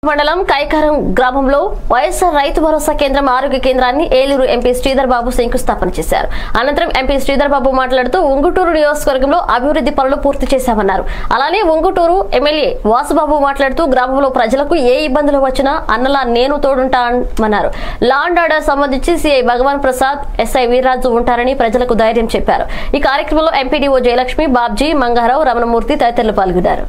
మండలం కైకారం గ్రామంలో వైఎస్ఆర్ రైతు భరోసా కేంద్రం ఆరోగ్య కేంద్రాన్ని ఏలూరు ఎంపీ శ్రీధర్ బాబు శంకుస్థాపన చేశారు అనంతరం ఎంపీ శ్రీధర్ బాబు మాట్లాడుతూ ఉంగుటూరు నియోజకవర్గంలో అభివృద్ధి పనులు పూర్తి చేశామన్నారు అలానే ఉంగుటూరు ఎమ్మెల్యే వాసుబాబు మాట్లాడుతూ గ్రామంలో ప్రజలకు ఏ ఇబ్బందులు వచ్చినా అన్నలా నేను తోడుంటామన్నారు లా అండ్ ఆర్డర్ సంబంధించి సిఐ భగవాన్ ప్రసాద్ ఎస్ఐ వీర్రాజు ఉంటారని ప్రజలకు ధైర్యం చెప్పారు ఈ కార్యక్రమంలో ఎంపీడీఓ జయలక్ష్మి బాబ్జీ మంగారావు రమణమూర్తి తదితరులు పాల్గొన్నారు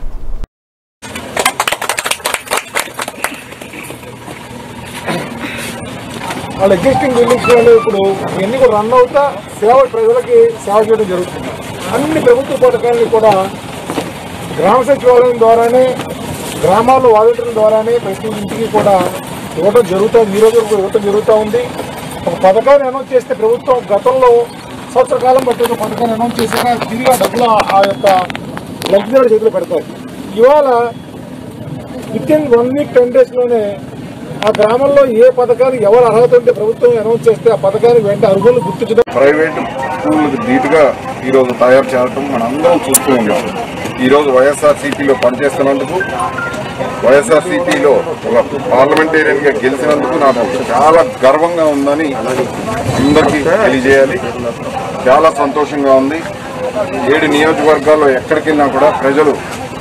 వాళ్ళ ఎగ్జిస్టింగ్ బిల్డింగ్స్ లో ఇప్పుడు ఇవన్నీ కూడా రన్ అవుతా సేవ ప్రజలకి సేవ చేయడం జరుగుతుంది అన్ని ప్రభుత్వ పథకాలని కూడా గ్రామ సచివాలయం ద్వారానే గ్రామాల్లో వాలంటీర్ల ద్వారానే ప్రతి ఇంటికి కూడా ఇవ్వడం జరుగుతుంది ఈ రోజు వరకు ఇవ్వడం జరుగుతూ ఉంది ఒక పథకాన్ని అనౌన్స్ చేస్తే ప్రభుత్వం గతంలో సంవత్సర కాలం పట్టిన పథకాన్ని అనౌన్స్ చేసాక తిరిగి ఆ డబ్బులు ఆ- ఆ యొక్క లబ్ధిదారు చేతిలో పెడతారు ఇవాళ within one week ten days లోనే ఆ గ్రామంలో ఏ పథకాలు ఎవరు అర్హత ఉంటే ప్రభుత్వం అనౌన్స్ చేస్తే ఆ పథకాన్ని వెంట అర్హులు గుర్తించడం ప్రైవేట్ స్కూళ్ళకు ధీటుగా ఈరోజు తయారు చేయడం మనం అందరం చూస్తూ ఉన్నాం ఈరోజు వైఎస్ఆర్సీపీలో పనిచేస్తున్నందుకు వైఎస్ఆర్సీపీలో ఒక పార్లమెంటేరియన్గా గెలిచినందుకు నాకు చాలా గర్వంగా ఉందని అందరికీ తెలియజేయాలి చాలా సంతోషంగా ఉంది ఏడు నియోజకవర్గాల్లో ఎక్కడికి వెళ్ళినా కూడా ప్రజలు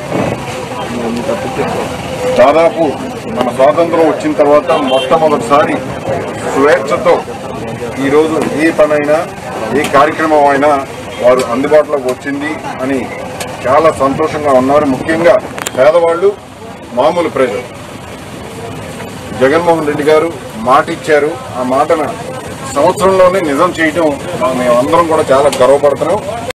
దాదాపు మన స్వాతంత్రం వచ్చిన తర్వాత మొట్టమొదటిసారి స్వేచ్ఛతో ఈరోజు ఏ పనైనా ఏ కార్యక్రమం అయినా వారు అందుబాటులోకి వచ్చింది అని చాలా సంతోషంగా ఉన్నారు ముఖ్యంగా పేదవాళ్ళు మామూలు ప్రజలు జగన్మోహన్ రెడ్డి గారు మాట ఇచ్చారు ఆ మాటను సంవత్సరంలోనే నిజం చేయటం మేమందరం కూడా చాలా గర్వపడుతున్నాం